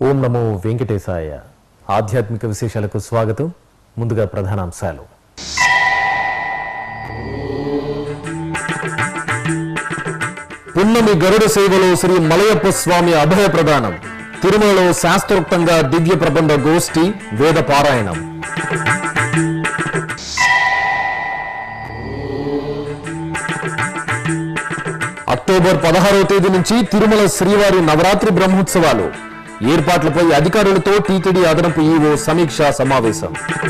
ఓం నమో వెంకటేశాయ ఆధ్యాత్మిక విశేషాలకు స్వాగతం ముందుగా ప్రధానాంశాలు పున్నమి గరుడ సేవలో శ్రీ మలయప్ప స్వామి అభయ ప్రదానం తిరుమలలో శాస్త్రోక్తంగా దివ్య ప్రబంధ గోష్ఠి వేద పారాయణం అక్టోబర్ పదహారవ తేదీ నుంచి తిరుమల శ్రీవారి నవరాత్రి బ్రహ్మోత్సవాలు ఏర్పాట్లపై అధికారులతో టీటీడీ అదనపు ఈవో సమీక్షా సమావేశం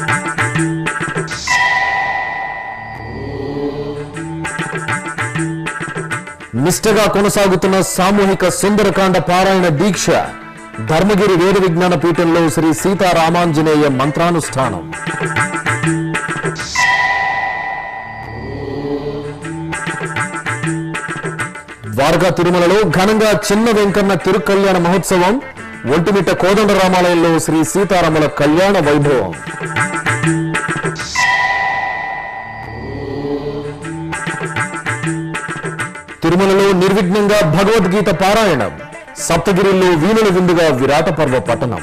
నిష్టగా కొనసాగుతున్న సామూహిక సుందరకాండ పారాయణ దీక్ష ధర్మగిరి వేద విజ్ఞాన పీఠంలో శ్రీ సీతారామాంజనేయ మంత్రానుష్ఠానం ద్వారకా తిరుమలలో ఘనంగా చిన్న వెంకన్న తిరుకల్యాణ మహోత్సవం ఒంటిమిట్ట కోదండ రామాలయంలో శ్రీ సీతారాముల కళ్యాణ వైభవం తిరుమలలో నిర్విఘ్నంగా భగవద్గీత పారాయణం సప్తగిరిలో వీణుల విందుగా విరాట పర్వ పట్టణం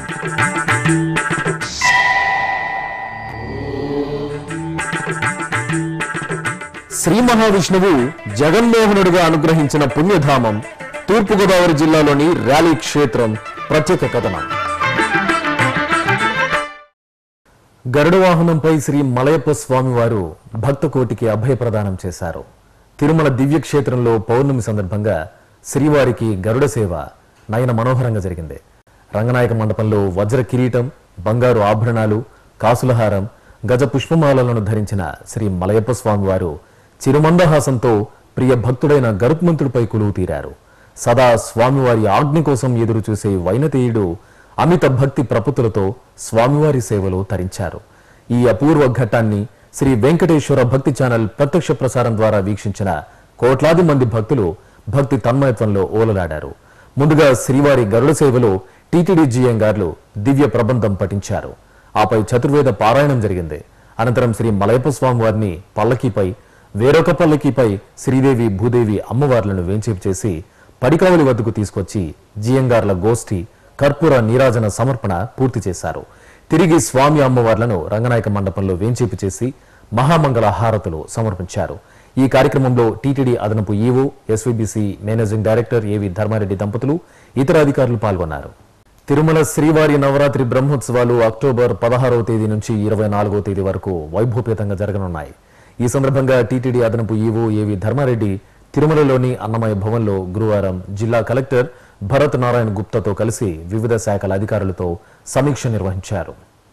శ్రీ మహావిష్ణువు జగన్మోహనుడిగా అనుగ్రహించిన పుణ్యధామం తూర్పుగోదావరి జిల్లాలోని ర్యాలీ క్షేత్రం ప్రత్యేక కథనం గరుడ వాహనంపై శ్రీ మలయప్ప స్వామివారు భక్త కోటికి అభయ ప్రదానం చేశారు తిరుమల దివ్యక్షేత్రంలో పౌర్ణమి సందర్భంగా శ్రీవారికి గరుడ సేవ నయన మనోహరంగా జరిగింది రంగనాయక మండపంలో వజ్ర కిరీటం బంగారు ఆభరణాలు కాసులహారం గజ పుష్పమాలలను ధరించిన శ్రీ మలయప్ప స్వామివారు చిరుమందహాసంతో ప్రియ భక్తుడైన గరుత్మంతుడిపై కొలువు తీరారు సదా స్వామివారి ఆజ్ఞ కోసం ఎదురు చూసే వైనతేయుడు అమిత భక్తి ప్రపుతులతో స్వామివారి సేవలో తరించారు ఈ అపూర్వ ఘట్టాన్ని శ్రీ వెంకటేశ్వర భక్తి ఛానల్ ప్రత్యక్ష ప్రసారం ద్వారా వీక్షించిన కోట్లాది మంది భక్తులు భక్తి తన్మయత్వంలో ఓలలాడారు ముందుగా శ్రీవారి గరుడ సేవలో టీటీడీ జీఎం గారు దివ్య ప్రబంధం పఠించారు ఆపై చతుర్వేద పారాయణం జరిగింది అనంతరం శ్రీ మలయప్ప స్వామి వారిని పల్లకీపై వేరొక పల్లకీపై శ్రీదేవి భూదేవి అమ్మవార్లను వేంచేపు చేసి పడికావలి వద్దకు తీసుకొచ్చి జియంగార్ల గోష్ఠి కర్పూర నీరాజన సమర్పణ పూర్తి చేశారు తిరిగి స్వామి అమ్మవార్లను రంగనాయక మండపంలో వేంచేపు చేసి మహామంగళ హారతులు సమర్పించారు ఈ కార్యక్రమంలో టీటీడీ అదనపు ఈవో ఎస్వీబీసీ మేనేజింగ్ డైరెక్టర్ ఏవి ధర్మారెడ్డి దంపతులు ఇతర అధికారులు పాల్గొన్నారు తిరుమల శ్రీవారి నవరాత్రి బ్రహ్మోత్సవాలు అక్టోబర్ పదహారవ తేదీ నుంచి ఇరవై నాలుగవ తేదీ వరకు వైభవపేతంగా జరగనున్నాయి ఈ సందర్భంగా టీటీడీ అదనపు ఈవో ఏవి ధర్మారెడ్డి తిరుమలలోని అన్నమయ్య భవన్లో గురువారం జిల్లా కలెక్టర్ భరత్ నారాయణ గుప్తాతో కలిసి వివిధ శాఖల అధికారులతో సమీక్ష నిర్వహించారు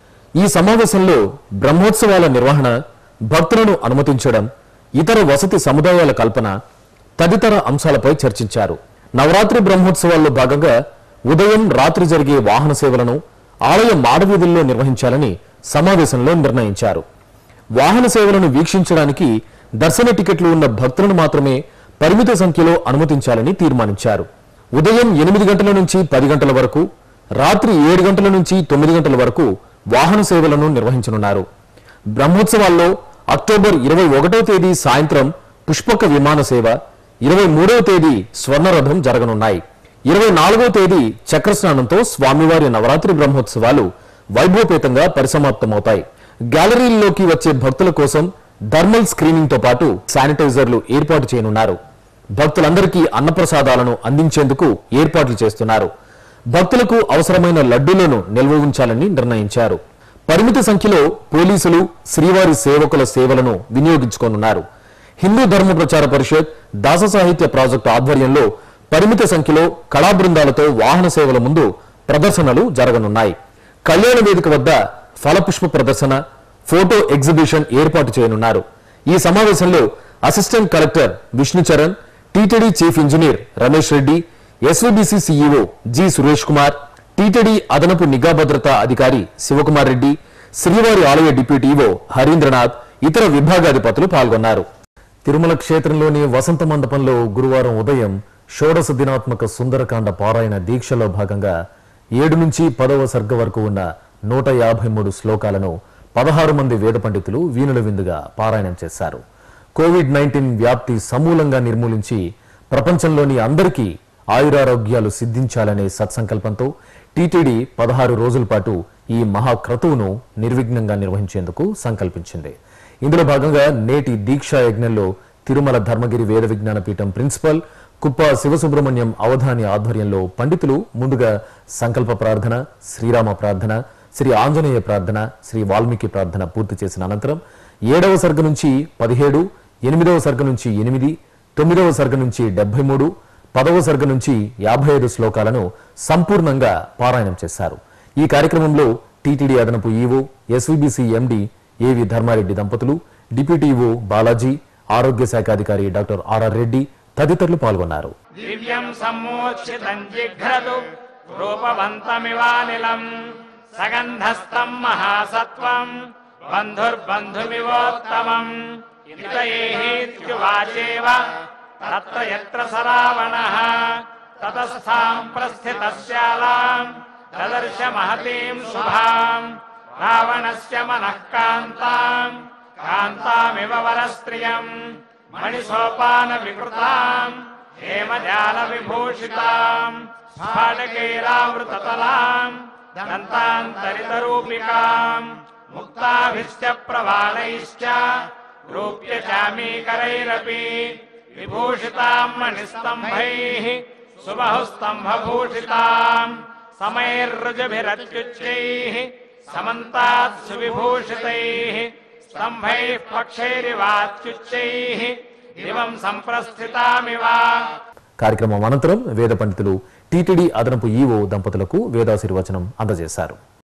ఈ సమావేశంలో బ్రహ్మోత్సవాల నిర్వహణ భక్తులను అనుమతించడం ఇతర వసతి సముదాయాల కల్పన తదితర అంశాలపై చర్చించారు నవరాత్రి బ్రహ్మోత్సవాల్లో భాగంగా ఉదయం రాత్రి జరిగే వాహన సేవలను ఆలయ మాడవీధుల్లో నిర్వహించాలని సమావేశంలో నిర్ణయించారు వాహన సేవలను వీక్షించడానికి దర్శన టికెట్లు ఉన్న భక్తులను మాత్రమే పరిమిత సంఖ్యలో అనుమతించాలని తీర్మానించారు ఉదయం ఎనిమిది గంటల నుంచి పది గంటల వరకు రాత్రి ఏడు గంటల నుంచి తొమ్మిది గంటల వరకు వాహన సేవలను నిర్వహించనున్నారు బ్రహ్మోత్సవాల్లో అక్టోబర్ ఇరవై ఒకటో తేదీ సాయంత్రం పుష్పక విమాన సేవ ఇరవై మూడవ తేదీ స్వర్ణరథం జరగనున్నాయి ఇరవై నాలుగవ తేదీ చక్రస్నానంతో స్వామివారి నవరాత్రి బ్రహ్మోత్సవాలు వైభవపేతంగా పరిసమాప్తమవుతాయి గ్యాలరీల్లోకి వచ్చే భక్తుల కోసం థర్మల్ స్క్రీనింగ్ తో పాటు శానిటైజర్లు ఏర్పాటు చేయనున్నారు భక్తులందరికీ అన్నప్రసాదాలను అందించేందుకు ఏర్పాట్లు చేస్తున్నారు భక్తులకు అవసరమైన లడ్డూలను నిల్వ ఉంచాలని నిర్ణయించారు పరిమిత సంఖ్యలో పోలీసులు శ్రీవారి సేవకుల సేవలను వినియోగించుకోనున్నారు హిందూ ధర్మ ప్రచార పరిషత్ దాస సాహిత్య ప్రాజెక్టు ఆధ్వర్యంలో పరిమిత సంఖ్యలో కళా బృందాలతో వాహన సేవల ముందు ప్రదర్శనలు జరగనున్నాయి కళ్యాణ వేదిక వద్ద ఫలపుష్ప ప్రదర్శన ఫోటో ఎగ్జిబిషన్ ఏర్పాటు చేయనున్నారు ఈ సమావేశంలో assistant collector Vishnucharan TTD chief engineer Ramesh Reddy SVBC CEO G Suresh Kumar TTD అదనపు నిఘా భద్రతా అధికారి శివకుమార్ రెడ్డి శ్రీవారి ఆలయ డిప్యూటీ ఈవో హరీంద్రనాథ్ ఇతర విభాగాధిపతులు పాల్గొన్నారు తిరుమల క్షేత్రంలోని వసంత మండపంలో గురువారం ఉదయం షోడశ దినాత్మక సుందరకాండ పారాయణ దీక్షలో భాగంగా ఏడు నుంచి పదవ సర్గ వరకు ఉన్న నూట యాభై మూడు శ్లోకాలను పదహారు మంది వేద పండితులు వీణుల విందుగా పారాయణం చేశారు కోవిడ్ నైన్టీన్ వ్యాప్తి సమూలంగా నిర్మూలించి ప్రపంచంలోని అందరికీ ఆయురారోగ్యాలు సిద్ధించాలనే సత్సంకల్పంతో టీటీడీ పదహారు రోజుల పాటు ఈ మహాక్రతువును నిర్విఘ్నంగా నిర్వహించేందుకు సంకల్పించింది ఇందులో భాగంగా నేటి దీక్షా యజ్ఞంలో తిరుమల ధర్మగిరి వేద విజ్ఞాన పీఠం ప్రిన్సిపల్ కుప్ప శివసుబ్రహ్మణ్యం అవధాని ఆధ్వర్యంలో పండితులు ముందుగా సంకల్ప ప్రార్థన శ్రీరామ ప్రార్థన శ్రీ ఆంజనేయ ప్రార్థన శ్రీ వాల్మీకి ప్రార్థన పూర్తి చేసిన అనంతరం ఏడవ సర్గ నుంచి పదిహేడు ఎనిమిదవ సర్గ నుంచి ఎనిమిది తొమ్మిదవ సర్గ నుంచి డెబ్బై మూడు పదవ సర్గ నుంచి యాభై ఐదు శ్లోకాలను సంపూర్ణంగా పారాయణం చేశారు ఈ కార్యక్రమంలో టీటీడీ అదనపు ఈవో ఎస్వీబీసీ ఎండి ఏవి ధర్మారెడ్డి దంపతులు డిప్యూటీ ఈవో బాలాజీ ఆరోగ్య శాఖ అధికారి డాక్టర్ ఆర్ఆర్ రెడ్డి తదితరులు పాల్గొన్నారు దివ్యం సమ్మోక్షితం జిఘ్రతు రూపవంతమివానిలం సగంధస్థం మహాసత్వం బంధుర్బంధుమివోత్తమం ఇతయేహీత్యువాచేవ తత్ర యత్ర సరావణః తతస్థాం ప్రస్థితస్యాలాం దదర్శ మహతీం శుభాం రావణస్య మనః కాంతాం కాంతామివ వరస్త్రియం మణిసోపాన వికృతాం హేమజాల విభూషితాం స్ఫాటకైరావృతతలాం దంతాంతరితరూపికాం ముక్తాభిశ్చ ప్రవాళైశ్చ రూప్య చామీకరైరపి విభూషితాం మణిస్తంభైః సుబహుస్తంభభూషితాం समैर्रुजभिरत्युच्चैः समन्तात् सुविभूषितैः स्तम्भैः पक्षैरिवात्युच्चैः दिवम् सम्प्रस्थितामिव కార్యక్రమం అనంతరం వేద పండితులు టీటీడీ అదనపు ఈవో దంపతులకు వేదాశీర్వచనం అందజేశారు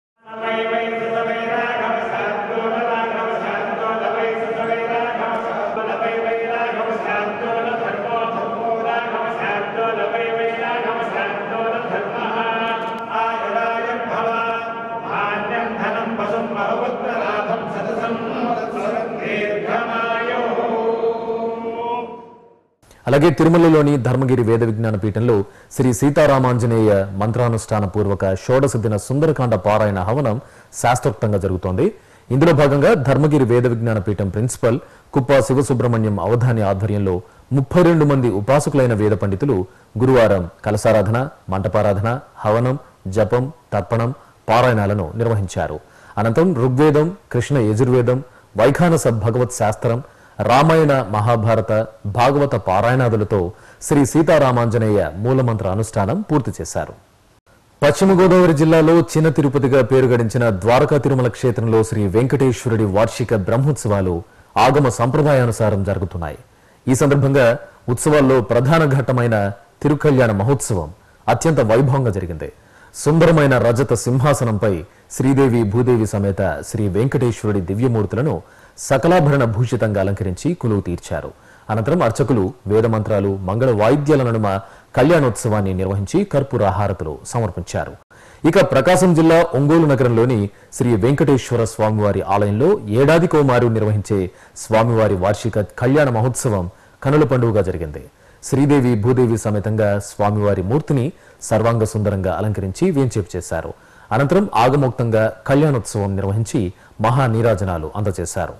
అలాగే తిరుమలలోని ధర్మగిరి వేద విజ్ఞాన పీఠంలో శ్రీ సీతారామాంజనేయ మంత్రానుష్ఠాన పూర్వక షోడశ దిన సుందరకాండ పారాయణ హవనం శాస్త్రోక్తంగా జరుగుతోంది ఇందులో భాగంగా ధర్మగిరి వేద విజ్ఞాన పీఠం ప్రిన్సిపల్ కుప్ప శివసుబ్రహ్మణ్యం అవధాని ఆధ్వర్యంలో ముప్పై రెండు మంది ఉపాసకులైన వేద పండితులు గురువారం కలసారాధన మంటపారాధన హవనం జపం తర్పణం పారాయణాలను నిర్వహించారు అనంతరం ఋగ్వేదం కృష్ణ యజుర్వేదం వైఖానస భగవత్ శాస్త్రం రామాయణ మహాభారత భాగవత పారాయణాదులతో శ్రీ సీతారామాంజనేయ మూలమంత్ర అనుష్ఠానం పూర్తి చేశారు పశ్చిమ గోదావరి జిల్లాలో చిన్న తిరుపతిగా పేరు గడించిన ద్వారకా తిరుమల క్షేత్రంలో శ్రీ వెంకటేశ్వరుడి వార్షిక బ్రహ్మోత్సవాలు ఆగమ సంప్రదాయానుసారం జరుగుతున్నాయి ఈ సందర్భంగా ఉత్సవాల్లో ప్రధాన ఘట్టమైన తిరుకల్యాణ మహోత్సవం అత్యంత వైభవంగా జరిగింది సుందరమైన రజత సింహాసనంపై శ్రీదేవి భూదేవి సమేత శ్రీ వెంకటేశ్వరుడి దివ్యమూర్తులను సకలాభరణ భూషితంగా అలంకరించి కొలువు తీర్చారు అనంతరం అర్చకులు వేదమంత్రాలు మంగళ వాయిద్యాల నడుమ కళ్యాణోత్సవాన్ని నిర్వహించి కర్పూర హారతులు సమర్పించారు ఇక ప్రకాశం జిల్లా ఒంగోలు నగరంలోని శ్రీ వెంకటేశ్వర స్వామివారి ఆలయంలో ఏడాదికో మారు నిర్వహించే స్వామివారి వార్షిక కళ్యాణ మహోత్సవం కనుల పండుగగా జరిగింది శ్రీదేవి భూదేవి సమేతంగా స్వామివారి మూర్తిని సర్వాంగ సుందరంగా అలంకరించి వేంచేపు చేశారు అనంతరం ఆగమోక్తంగా కళ్యాణోత్సవం నిర్వహించి మహా నీరాజనాలు అందజేశారు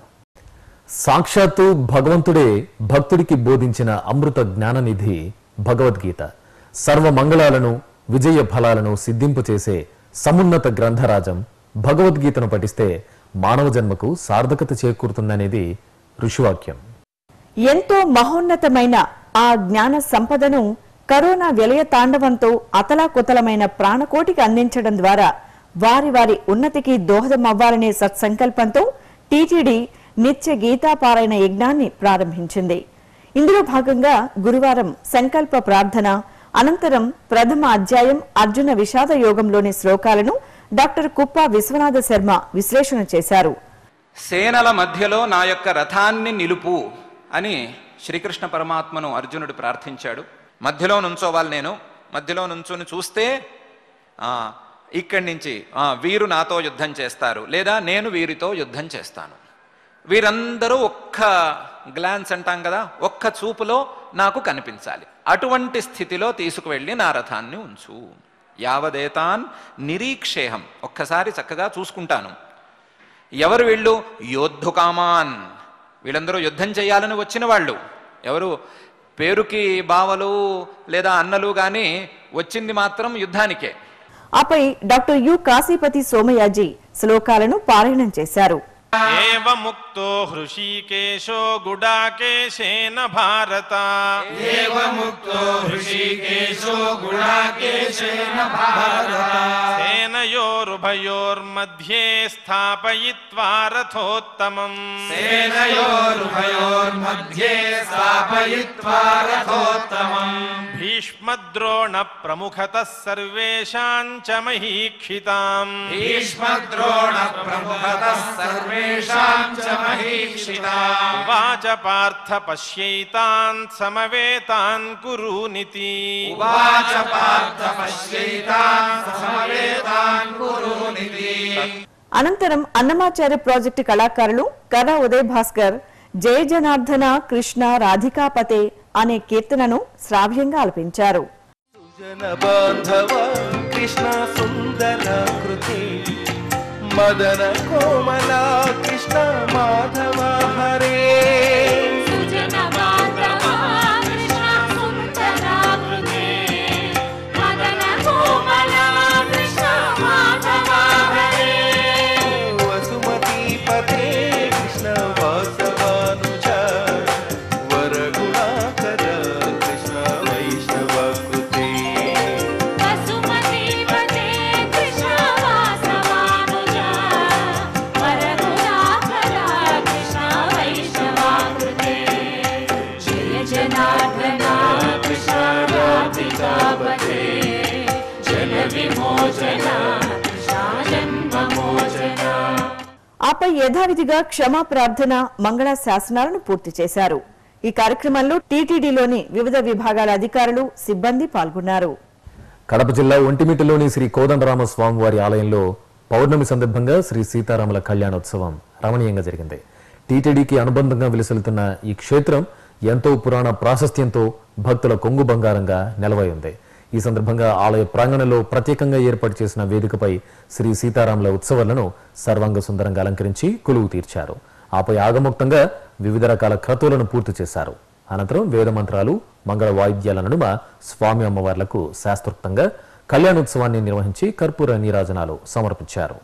సాక్షాత్తు భగవంతుడే భక్తుడికి బోధించిన అమృత జ్ఞాననిధి భగవద్గీత సర్వ మంగళాలను విజయ ఫలాలను సిద్ధింపచేసే సమున్నత గ్రంథరాజం భగవద్గీతను పఠిస్తే మానవ జన్మకు సార్థకత చేకూరుతుందనేది ఋషివాక్యం ఎంతో మహోన్నతమైన ఆ జ్ఞాన సంపదను కరోనా విలయ తాండవంతో అతలాకుతలమైన ప్రాణకోటికి అందించడం ద్వారా వారి వారి ఉన్నతికి దోహదమవ్వాలనే సత్సంకల్పంతో టీటీడీ నిత్య గీతాపారాయణ యజ్ఞాన్ని ప్రారంభించింది ఇందులో భాగంగా గురువారం సంకల్ప ప్రార్థన అనంతరం ప్రథమ అధ్యాయం అర్జున విషాద యోగంలోని శ్లోకాలను డాక్టర్ కుప్ప విశ్వనాథ శర్మ విశ్లేషణ చేశారు సేనల మధ్యలో నా యొక్క రథాన్ని నిలుపు అని శ్రీకృష్ణ పరమాత్మను అర్జునుడు ప్రార్థించాడు మధ్యలో నుంచోవాలి నేను మధ్యలో నుంచొని చూస్తే ఆ, ఇక్కడి నుంచి ఆ, వీరు నాతో యుద్ధం చేస్తారు లేదా నేను వీరితో యుద్ధం చేస్తాను వీరందరూ ఒక్క గ్లాన్స్ అంటాం కదా ఒక్క చూపులో నాకు కనిపించాలి అటువంటి స్థితిలో తీసుకువెళ్ళి నా రథాన్ని ఉంచు యావదేతాన్ నిరీక్షేహం ఒక్కసారి చక్కగా చూసుకుంటాను ఎవరు వీళ్ళు యోద్ధుకామాన్ వీళ్ళందరూ యుద్ధం చేయాలని వచ్చిన వాళ్ళు ఎవరు పేరుకి బావలు లేదా అన్నలు కానీ వచ్చింది మాత్రం యుద్ధానికే ఆపై డాక్టర్ యు కాశీపతి సోమయాజీ శ్లోకాలను పారాయణం చేశారు एवमुक्तो हृषीकेशो गुडाकेशेन भारत एवमुक्तो हृषीकेशो गुणाकेशेन भारत सेनयोरुभयोर्मध्ये स्थापयित्वा रथोत्तमम् सेनयोरुभयोर्मध्ये स्थापयित्वा रथोत्तमम् भीष्मद्रोणप्रमुखतः सर्वेषाम् च महीक्षिताम् भीष्मद्रोणप्रमुखतः सर्वेषां च महीक्षिता उवाच पार्थ पश्यैतान् समवेतान् कुरूनिति उवाच पार्थ पश्यैतान् समवेतान् कुरूनिति అనంతరం అన్నమాచార్య ప్రాజెక్టు కళాకారులు కర్ర ఉదయ్ భాస్కర్ జయ జనార్దన కృష్ణ రాధికాపతే అనే కీర్తనను శ్రావ్యంగా ఆలపించారు సుజన బాంధవ కృష్ణ సుందర కృతి మదన కోమల కృష్ణ మాధవ హరే సుజన మాధవ కృష్ణ సుందరాకృతే మదన కోమల కృష్ణ మాధవ హరే వసుమతి పతే కృష్ణ వాసవానుజ వరగుణాకర కృష్ణ వైష్ణవ కృతి వసుమతీపతే కృష్ణ వాసవానుజ వరగుణాకర కృష్ణ వైష్ణవాకృతే జయ జనార్దన కృష్ణ రాధికాపతే జన విమోచన కృష్ణ జన్మమోచన ఆపై యథావిధిగా క్షమా ప్రార్థన మంగళ శాసనాలను పూర్తి చేశారు ఈ కార్యక్రమంలో టీటీడీలోని వివిధ విభాగాల అధికారులు సిబ్బంది పాల్గొన్నారు కడప జిల్లా ఒంటిమిట్టలోని శ్రీ కోదండరామ స్వామివారి ఆలయంలో పౌర్ణమి సందర్భంగా శ్రీ సీతారాముల కళ్యాణోత్సవం రమణీయంగా జరిగింది టీటీడీకి అనుబంధంగా విలసిల్లుతున్న ఈ క్షేత్రం ఎంతో పురాణ ప్రాశస్త్యంతో భక్తుల కొంగు బంగారంగా నెలవై ఉంది ఈ సందర్భంగా ఆలయ ప్రాంగణంలో ప్రత్యేకంగా ఏర్పాటు చేసిన వేదికపై శ్రీ సీతారాముల ఉత్సవాలను సర్వాంగ సుందరంగా అలంకరించి కొలువు తీర్చారు ఆపై ఆగముక్తంగా వివిధ రకాల క్రతువులను పూర్తి చేశారు అనంతరం వేద మంత్రాలు మంగళ వాయిద్యాల నడుమ స్వామి అమ్మవార్లకు శాస్త్రోక్తంగా కళ్యాణోత్సవాన్ని నిర్వహించి కర్పూర నీరాజనాలు సమర్పించారు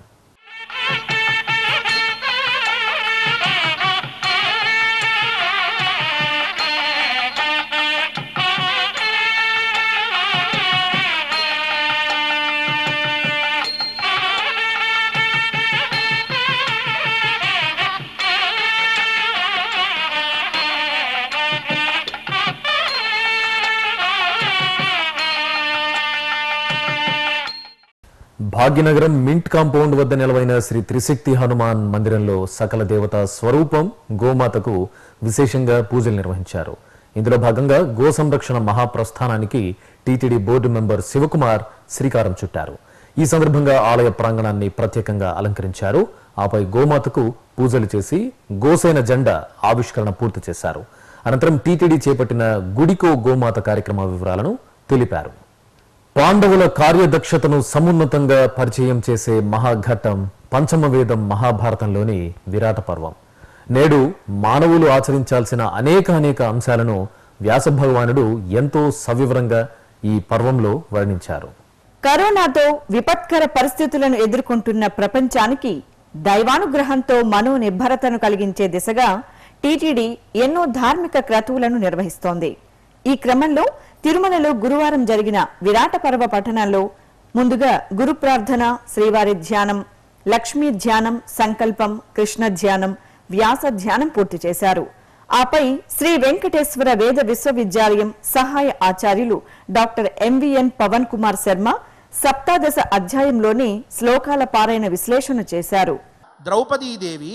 భాగ్యనగరం మింట్ కాంపౌండ్ వద్ద నిలవైన శ్రీ త్రిశక్తి హనుమాన్ మందిరంలో సకల దేవత స్వరూపం గోమాతకు విశేషంగా పూజలు నిర్వహించారు ఇందులో భాగంగా గో సంరక్షణ మహాప్రస్థానానికి టీటీడీ బోర్డు మెంబర్ శివకుమార్ శ్రీకారం చుట్టారు ఈ సందర్భంగా ఆలయ ప్రాంగణాన్ని ప్రత్యేకంగా అలంకరించారు ఆపై గోమాతకు పూజలు చేసి గోసేన జెండా ఆవిష్కరణ పూర్తి చేశారు అనంతరం టీటీడీ చేపట్టిన గుడికో గోమాత కార్యక్రమ వివరాలను తెలిపారు పాండవుల కార్యదక్షతను సమున్నతంగా పరిచయం చేసే మహాఘట్టం పంచమ వేదం మహాభారతంలోని విరాట పర్వం నేడు మానవులు ఆచరించాల్సిన అనేక అనేక అంశాలను వ్యాస భగవానుడు ఎంతో సవివరంగా ఈ పర్వంలో వర్ణించారు కరోనాతో విపత్కర పరిస్థితులను ఎదుర్కొంటున్న ప్రపంచానికి దైవానుగ్రహంతో మనో నిర్భరతను కలిగించే దిశగా టీటీడీ ఎన్నో ధార్మిక క్రతువులను నిర్వహిస్తోంది ఈ క్రమంలో తిరుమలలో గురువారం జరిగిన విరాట పర్వ పఠనంలో ముందుగా గురు ప్రార్థన శ్రీవారి ధ్యానం లక్ష్మీ ధ్యానం సంకల్పం కృష్ణ ధ్యానం వ్యాస ధ్యానం పూర్తి చేశారు ఆపై శ్రీ వెంకటేశ్వర వేద విశ్వవిద్యాలయం సహాయ ఆచార్యులు డాక్టర్ ఎంవిఎన్ పవన్ కుమార్ శర్మ సప్తాదశ అధ్యాయంలోని శ్లోకాల పారాయణ విశ్లేషణ చేశారు ద్రౌపదీదేవి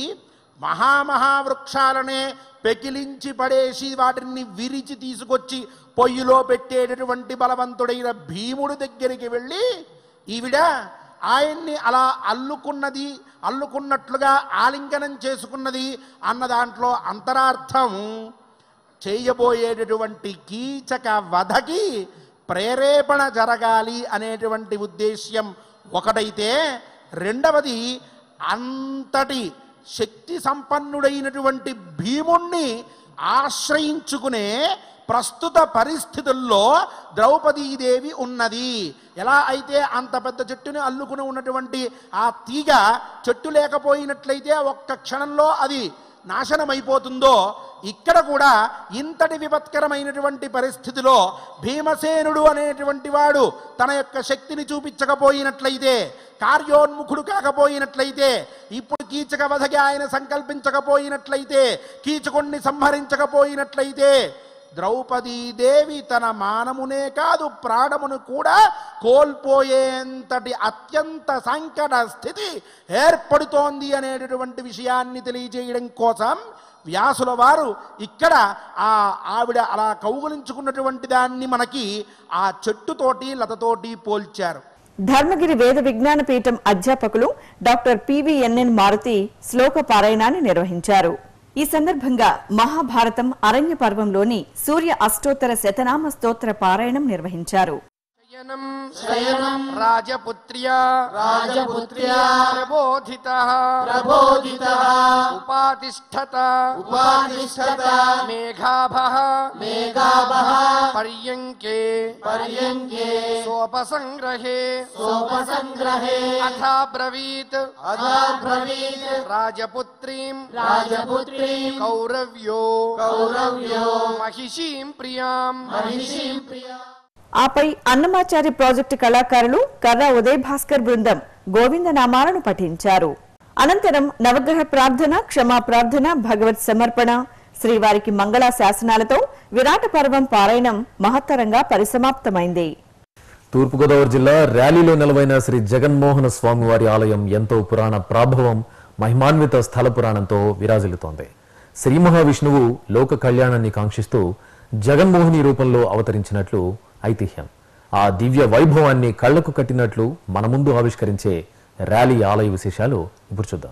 మహామహావృక్షాలనే పెకిలించి పడేసి వాటిని విరిచి తీసుకొచ్చి పొయ్యిలో పెట్టేటటువంటి బలవంతుడైన భీముడి దగ్గరికి వెళ్ళి ఈవిడ ఆయన్ని అలా అల్లుకున్నది అల్లుకున్నట్లుగా ఆలింగనం చేసుకున్నది అన్న దాంట్లో అంతరార్థం చేయబోయేటటువంటి కీచక వధకి ప్రేరేపణ జరగాలి అనేటువంటి ఉద్దేశ్యం ఒకటైతే రెండవది అంతటి శక్తి సంపన్నుడైనటువంటి భీముణ్ణి ఆశ్రయించుకునే ప్రస్తుత పరిస్థితుల్లో ద్రౌపదీదేవి ఉన్నది ఎలా అయితే అంత పెద్ద చెట్టుని అల్లుకుని ఉన్నటువంటి ఆ తీగ చెట్టు లేకపోయినట్లయితే ఒక్క క్షణంలో అది నాశనమైపోతుందో ఇక్కడ కూడా ఇంతటి విపత్కరమైనటువంటి పరిస్థితిలో భీమసేనుడు అనేటువంటి వాడు తన యొక్క శక్తిని చూపించకపోయినట్లయితే కార్యోన్ముఖుడు కాకపోయినట్లయితే ఇప్పుడు కీచక వధకి ఆయన సంకల్పించకపోయినట్లయితే కీచకుణ్ణి సంహరించకపోయినట్లయితే ద్రౌపదీదేవి తన మానమునే కాదు ప్రాణమును కూడా కోల్పోయేంతటి అత్యంత సంకట స్థితి ఏర్పడుతోంది అనేటటువంటి విషయాన్ని తెలియజేయడం కోసం వ్యాసుల వారు ఇక్కడ ఆ ఆవిడ అలా కౌగులించుకున్నటువంటి దాన్ని మనకి ఆ చెట్టుతోటి లతతోటి పోల్చారు ధర్మగిరి వేద విజ్ఞాన పీఠం అధ్యాపకులు డాక్టర్ పివిఎన్ఎన్ మారుతి శ్లోక పారాయణాన్ని నిర్వహించారు ఈ సందర్భంగా మహాభారతం అరణ్య పర్వంలోని సూర్య అష్టోత్తర శతనామ స్తోత్ర పారాయణం నిర్వహించారు శయనం శయనం రాజపుత్ర్యా రాజపుత్ర్యా ప్రబోధిత ప్రబోధిత ఉపాతిష్ఠత ఉపాతిష్ఠత మేఘాభ మేఘాభ పర్యంకే పర్యంకే సోపసంగ్రహే సోపసంగ్రహే అథాబ్రవీత్ అథాబ్రవీత్ రాజపుత్రీం రాజపుత్రీం కౌరవ్యో కౌరవ్యో మహిషీం ప్రియాం మహిషీం ప్రియా ఆపై అన్నమాచారి ప్రాజెక్టు కళాకారులు కర్రా ఉదయ్ భాస్కర్ బృందం గోవింద నామాలను పఠించారు అనంతరం నవగ్రహ ప్రార్థన క్షమా ప్రార్థన భగవత్ సమర్పణ శ్రీవారికి మంగళ శాసనాలతో విరాట పర్వం పారాయణం మహత్తరంగా పరిసమాప్తమైంది తూర్పుగోదావరి జిల్లా ర్యాలీలో నెలవైన శ్రీ జగన్మోహన స్వామివారి ఆలయం ఎంతో పురాణ ప్రాభవం మహిమాన్విత స్థల పురాణంతో విరాజిల్లుతోంది శ్రీ మహావిష్ణువు లోక కళ్యాణాన్ని కాంక్షిస్తూ జగన్మోహిని రూపంలో అవతరించినట్లు ఐతిహ్యం ఆ దివ్య వైభవాన్ని కళ్లకు కట్టినట్లు మన ముందు ఆవిష్కరించే ర్యాలీ ఆలయ విశేషాలు ఇప్పుడు చూద్దాం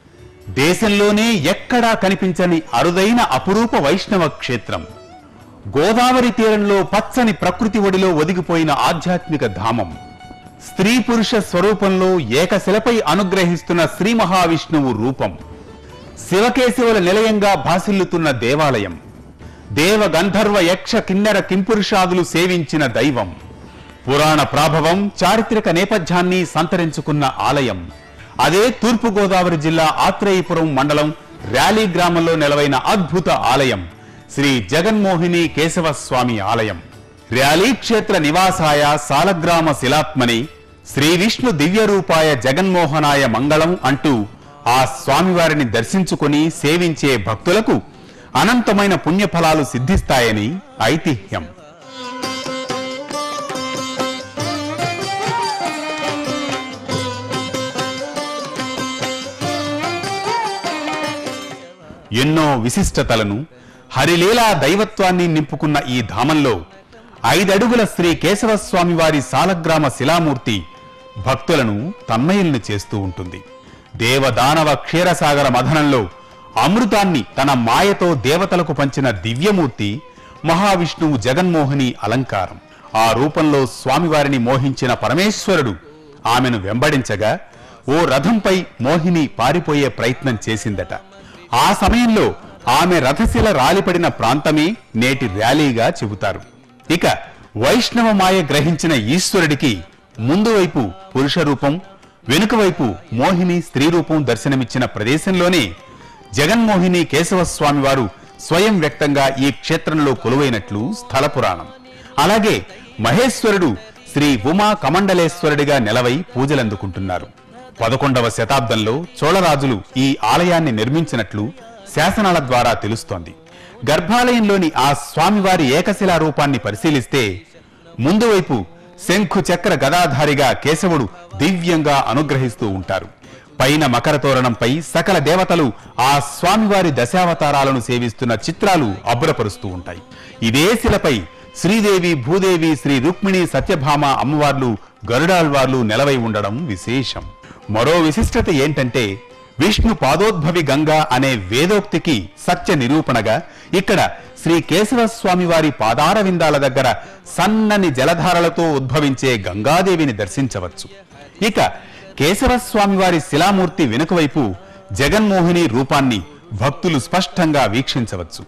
దేశంలోనే ఎక్కడా కనిపించని అరుదైన అపురూప వైష్ణవ క్షేత్రం గోదావరి తీరంలో పచ్చని ప్రకృతి ఒడిలో ఒదిగిపోయిన ఆధ్యాత్మిక ధామం స్త్రీ పురుష స్వరూపంలో ఏకశిలపై అనుగ్రహిస్తున్న శ్రీ మహావిష్ణువు రూపం శివకేశవుల నిలయంగా భాసిల్లుతున్న దేవాలయం దేవ గంధర్వ యక్ష కిన్నెర కింపురుషాదులు సేవించిన దైవం పురాణ ప్రాభవం చారిత్రక నేపథ్యాన్ని సంతరించుకున్న ఆలయం అదే తూర్పుగోదావరి జిల్లా ఆత్రేయపురం మండలం ర్యాలీ గ్రామంలో నెలవైన అద్భుత ఆలయం శ్రీ జగన్మోహిని కేశవ స్వామి ఆలయం ర్యాలీ క్షేత్ర నివాసాయ సాలగ్రామ శిలాత్మని శ్రీ విష్ణు దివ్య రూపాయ జగన్మోహనాయ మంగళం అంటూ ఆ స్వామివారిని దర్శించుకుని సేవించే భక్తులకు అనంతమైన పుణ్యఫలాలు సిద్ధిస్తాయని ఐతిహ్యం ఎన్నో విశిష్టతలను హరిలీలా దైవత్వాన్ని నింపుకున్న ఈ ధామంలో ఐదడుగుల శ్రీ కేశవస్వామి వారి సాలగ్రామ శిలామూర్తి భక్తులను తన్మయుల్ని చేస్తూ ఉంటుంది దేవదానవ క్షీరసాగర మథనంలో అమృతాన్ని తన మాయతో దేవతలకు పంచిన దివ్యమూర్తి మహావిష్ణువు జగన్మోహిని అలంకారం ఆ రూపంలో స్వామివారిని మోహించిన పరమేశ్వరుడు ఆమెను వెంబడించగా ఓ రథంపై మోహిని పారిపోయే ప్రయత్నం చేసిందట ఆ సమయంలో ఆమె రథశిల రాలిపడిన ప్రాంతమే నేటి ర్యాలీగా చెబుతారు ఇక వైష్ణవ మాయ గ్రహించిన ఈశ్వరుడికి ముందు వైపు పురుష రూపం వెనుక వైపు మోహిని స్త్రీ రూపం దర్శనమిచ్చిన ప్రదేశంలోనే జగన్మోహిని కేశవస్వామి వారు స్వయం వ్యక్తంగా ఈ క్షేత్రంలో కొలువైనట్లు స్థల పురాణం అలాగే మహేశ్వరుడు శ్రీ ఉమా కమండలేశ్వరుడిగా నెలవై పూజలందుకుంటున్నారు పదకొండవ శతాబ్దంలో చోళరాజులు ఈ ఆలయాన్ని నిర్మించినట్లు శాసనాల ద్వారా తెలుస్తోంది గర్భాలయంలోని ఆ స్వామివారి ఏకశిలా రూపాన్ని పరిశీలిస్తే ముందు వైపు శంఖు చక్ర గదాధారిగా కేశవుడు దివ్యంగా అనుగ్రహిస్తూ ఉంటారు పైన మకర తోరణంపై సకల దేవతలు ఆ స్వామివారి దశావతారాలను సేవిస్తున్న చిత్రాలు అబ్బురపరుస్తూ ఉంటాయి ఇదే శిలపై శ్రీదేవి భూదేవి శ్రీ రుక్మిణి సత్యభామ అమ్మవార్లు గరుడాళ్వార్లు నెలవై ఉండడం విశేషం మరో విశిష్టత ఏంటంటే విష్ణు పాదోద్భవి గంగా అనే వేదోక్తికి సత్య నిరూపణగా ఇక్కడ శ్రీ కేశవస్వామి వారి పాదార విందాల దగ్గర సన్నని జలధారలతో ఉద్భవించే గంగాదేవిని దర్శించవచ్చు ఇక కేశవస్వామి వారి శిలామూర్తి వెనుకవైపు జగన్మోహిని రూపాన్ని భక్తులు స్పష్టంగా వీక్షించవచ్చు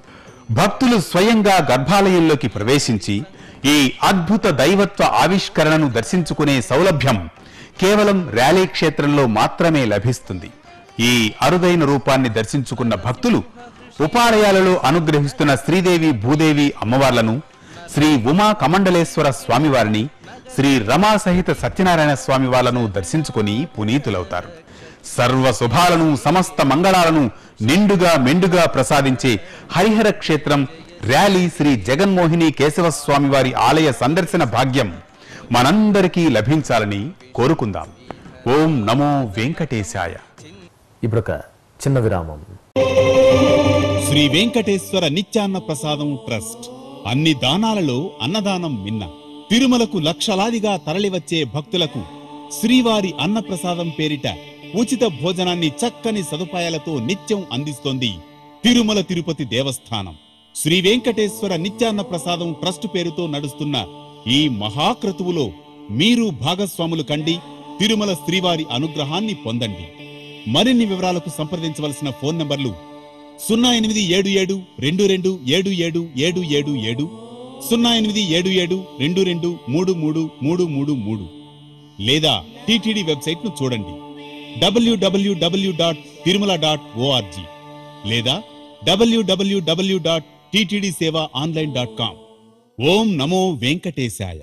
భక్తులు స్వయంగా గర్భాలయంలోకి ప్రవేశించి ఈ అద్భుత దైవత్వ ఆవిష్కరణను దర్శించుకునే సౌలభ్యం కేవలం ర్యాలీ క్షేత్రంలో మాత్రమే లభిస్తుంది ఈ అరుదైన రూపాన్ని దర్శించుకున్న భక్తులు ఉపాలయాలలో అనుగ్రహిస్తున్న శ్రీదేవి భూదేవి అమ్మవార్లను శ్రీ ఉమా కమండలేశ్వర స్వామివారిని శ్రీ రమా సహిత సత్యనారాయణ స్వామి వాళ్ళను దర్శించుకుని పునీతులవుతారు సర్వ శుభాలను సమస్త మంగళాలను నిండుగా మెండుగా ప్రసాదించే హరిహర క్షేత్రం ర్యాలీ శ్రీ జగన్మోహిని కేశవ స్వామి వారి ఆలయ సందర్శన భాగ్యం మనందరికీ లభించాలని కోరుకుందాం ఓం నమో వెంకటేశాయ ఇప్పుడొక చిన్న విరామం శ్రీ వెంకటేశ్వర నిత్యాన్న ప్రసాదం ట్రస్ట్ అన్ని దానాలలో అన్నదానం మిన్న తిరుమలకు లక్షలాదిగా తరలివచ్చే భక్తులకు శ్రీవారి అన్నప్రసాదం పేరిట ఉచిత భోజనాన్ని చక్కని సదుపాయాలతో నిత్యం అందిస్తోంది తిరుమల తిరుపతి దేవస్థానం శ్రీ వెంకటేశ్వర నిత్యాన్న ప్రసాదం ట్రస్ట్ పేరుతో నడుస్తున్న ఈ మహాక్రతువులో మీరు భాగస్వాములు కండి తిరుమల శ్రీవారి అనుగ్రహాన్ని పొందండి మరిన్ని వివరాలకు సంప్రదించవలసిన ఫోన్ నంబర్లు సున్నా ఎనిమిది ఏడు ఏడు రెండు రెండు ఏడు ఏడు ఏడు ఏడు ఏడు సున్నా ఎనిమిది ఏడు ఏడు రెండు రెండు మూడు మూడు మూడు మూడు మూడు లేదా టిటిడి వెబ్సైట్ ను చూడండి WWW dot Tirumala dot ORG లేదా WWW dot TTD Seva online dot com ఓం నమో వెంకటేశాయ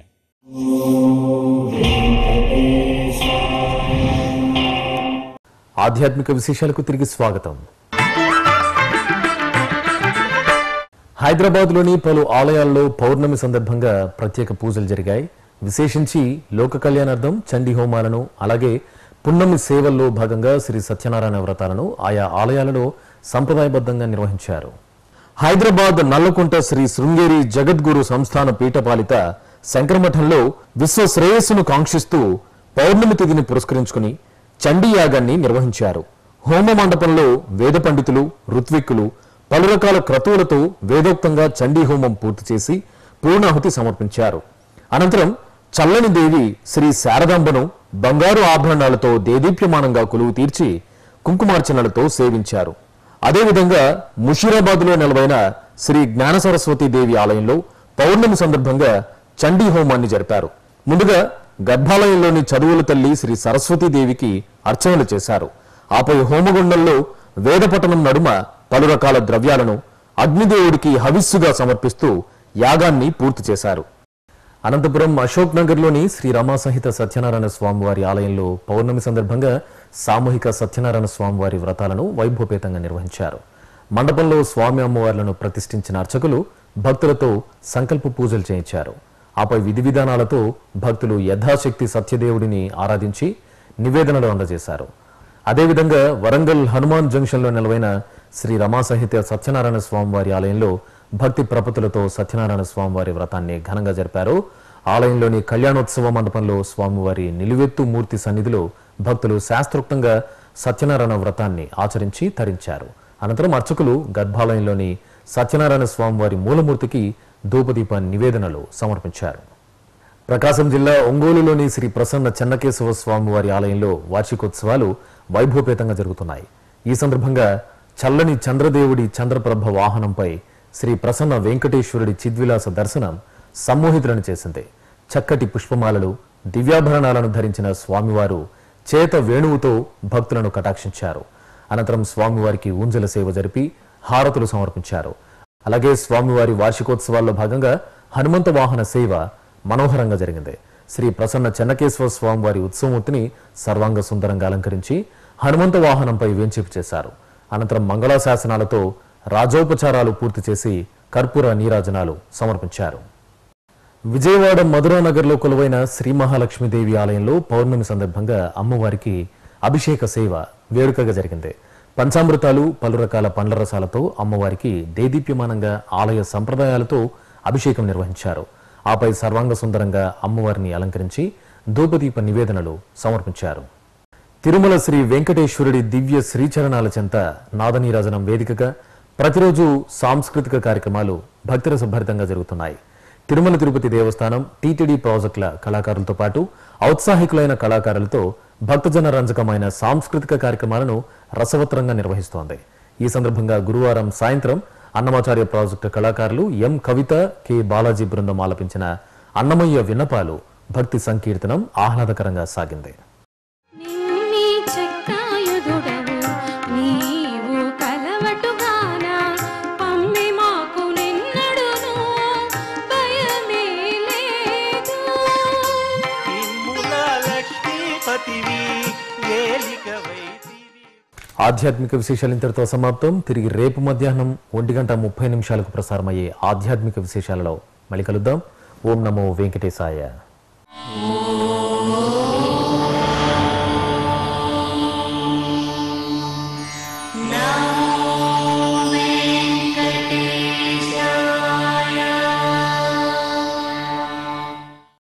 ఆధ్యాత్మిక విశేషాలకు తిరిగి స్వాగతం హైదరాబాద్లోని పలు ఆలయాల్లో పౌర్ణమి సందర్భంగా ప్రత్యేక పూజలు జరిగాయి విశేషించి లోక కళ్యాణార్థం చండీ హోమాలను అలాగే పున్నమి సేవల్లో భాగంగా శ్రీ సత్యనారాయణ వ్రతాలను ఆయా ఆలయాలలో సంప్రదాయబద్ధంగా నిర్వహించారు హైదరాబాద్ నల్లకుంట శ్రీ శృంగేరి జగద్గురు సంస్థాన పీఠపాలిత శంకరమఠంలో విశ్వ శ్రేయస్సును కాంక్షిస్తూ పౌర్ణమి తిథిని పురస్కరించుకుని చండీ యాగాన్ని నిర్వహించారు హోమ మండపంలో వేద పండితులు ఋత్విక్కులు పలు రకాల క్రతువులతో వేదోక్తంగా చండీ హోమం పూర్తి చేసి పూర్ణాహుతి సమర్పించారు అనంతరం చల్లని దేవి శ్రీ శారదాంబను బంగారు ఆభరణాలతో దేదీప్యమానంగా కొలువు తీర్చి కుంకుమార్చనలతో సేవించారు అదేవిధంగా ముషీరాబాద్లో నెలవైన శ్రీ జ్ఞాన సరస్వతి దేవి ఆలయంలో పౌర్ణమి సందర్భంగా చండీ హోమాన్ని జరిపారు ముందుగా గర్భాలయంలోని చదువుల తల్లి శ్రీ సరస్వతీ దేవికి అర్చనలు చేశారు ఆపై హోమగుండంలో వేదపఠనం నడుమ పలు రకాల ద్రవ్యాలను అగ్నిదేవుడికి హవిస్సుగా సమర్పిస్తూ యాగాన్ని పూర్తి చేశారు అనంతపురం అశోక్ నగర్లోని శ్రీ రమాసహిత సత్యనారాయణ స్వామివారి ఆలయంలో పౌర్ణమి సందర్భంగా సామూహిక సత్యనారాయణ స్వామివారి వ్రతాలను వైభవపేతంగా నిర్వహించారు మండపంలో స్వామి అమ్మవార్లను ప్రతిష్ఠించిన అర్చకులు భక్తులతో సంకల్ప పూజలు చేయించారు ఆపై విధి విధానాలతో భక్తులు యథాశక్తి సత్యదేవుడిని ఆరాధించి నివేదనలు అందజేశారు అదేవిధంగా వరంగల్ హనుమాన్ జంక్షన్లో నెలవైన శ్రీ రమాసహిత సత్యనారాయణ స్వామివారి ఆలయంలో భక్తి ప్రపతులతో సత్యనారాయణ స్వామివారి వ్రతాన్ని ఘనంగా జరిపారు ఆలయంలోని కళ్యాణోత్సవ మండపంలో స్వామివారి నిలువెత్తు మూర్తి సన్నిధిలో భక్తులు శాస్త్రోక్తంగా సత్యనారాయణ వ్రతాన్ని ఆచరించి తరించారు అనంతరం అర్చకులు గర్భాలయంలోని సత్యనారాయణ స్వామివారి మూలమూర్తికి ధూపదీప నివేదనలు సమర్పించారు ప్రకాశం జిల్లా ఒంగోలులోని శ్రీ ప్రసన్న చెన్నకేశవ స్వామివారి ఆలయంలో వార్షికోత్సవాలు వైభవపేతంగా జరుగుతున్నాయి ఈ సందర్భంగా చల్లని చంద్రదేవుడి చంద్రప్రభ వాహనంపై శ్రీ ప్రసన్న వెంకటేశ్వరుడి చిద్విలాస దర్శనం సమ్మోహితులను చేసింది చక్కటి పుష్పమాలలు దివ్యాభరణాలను ధరించిన స్వామివారు చేత వేణువుతో భక్తులను కటాక్షించారు అనంతరం స్వామివారికి ఊంజల సేవ జరిపి హారతులు సమర్పించారు అలాగే స్వామివారి వార్షికోత్సవాల్లో భాగంగా హనుమంత వాహన సేవ మనోహరంగా జరిగింది శ్రీ ప్రసన్న చెన్నకేశ్వర స్వామివారి ఉత్సవమూర్తిని సర్వాంగ సుందరంగా అలంకరించి హనుమంత వాహనంపై వేంచేపు చేశారు అనంతరం మంగళాశాసనాలతో రాజోపచారాలు పూర్తి చేసి కర్పూర నీరాజనాలు సమర్పించారు విజయవాడ మధురా నగర్లో కొలువైన శ్రీ మహాలక్ష్మీదేవి ఆలయంలో పౌర్ణమి సందర్భంగా అమ్మవారికి అభిషేక సేవ వేడుకగా జరిగింది పంచామృతాలు పలు రకాల పండ్ల రసాలతో అమ్మవారికి దేదీప్యమానంగా ఆలయ సంప్రదాయాలతో అభిషేకం నిర్వహించారు ఆపై సర్వాంగ సుందరంగా అమ్మవారిని అలంకరించి ధూపదీప నివేదనలు సమర్పించారు తిరుమల శ్రీ వెంకటేశ్వరుడి దివ్య శ్రీచరణాల చెంత నాదనీరాజనం వేదికగా ప్రతిరోజు సాంస్కృతిక కార్యక్రమాలు భక్తిరసభరితంగా జరుగుతున్నాయి తిరుమల తిరుపతి దేవస్థానం టీటీడీ ప్రాజెక్టుల కళాకారులతో పాటు ఔత్సాహికులైన కళాకారులతో భక్తజన రంజకమైన సాంస్కృతిక కార్యక్రమాలను రసవత్రంగా నిర్వహిస్తోంది ఈ సందర్భంగా గురువారం సాయంత్రం అన్నమాచార్య ప్రాజెక్టు కళాకారులు ఎం కవిత కె బాలాజీ బృందం ఆలపించిన అన్నమయ్య విన్నపాలు భక్తి సంకీర్తనం ఆహ్లాదకరంగా సాగింది నిన్ని చెక్కాయుదుడవు నీవు కలవటుగాన పమ్మి మాకు నిన్నడును భయమే లేదు లక్ష్మీపతివి ఏలికవై ఆధ్యాత్మిక విశేషాలు ఇంతటితో సమాప్తం తిరిగి రేపు మధ్యాహ్నం ఒంటి గంట ముప్పై నిమిషాలకు ప్రసారమయ్యే ఆధ్యాత్మిక విశేషాలలో మళ్ళీ కలుద్దాం ఓం నమో వెంకటేశాయ ఓ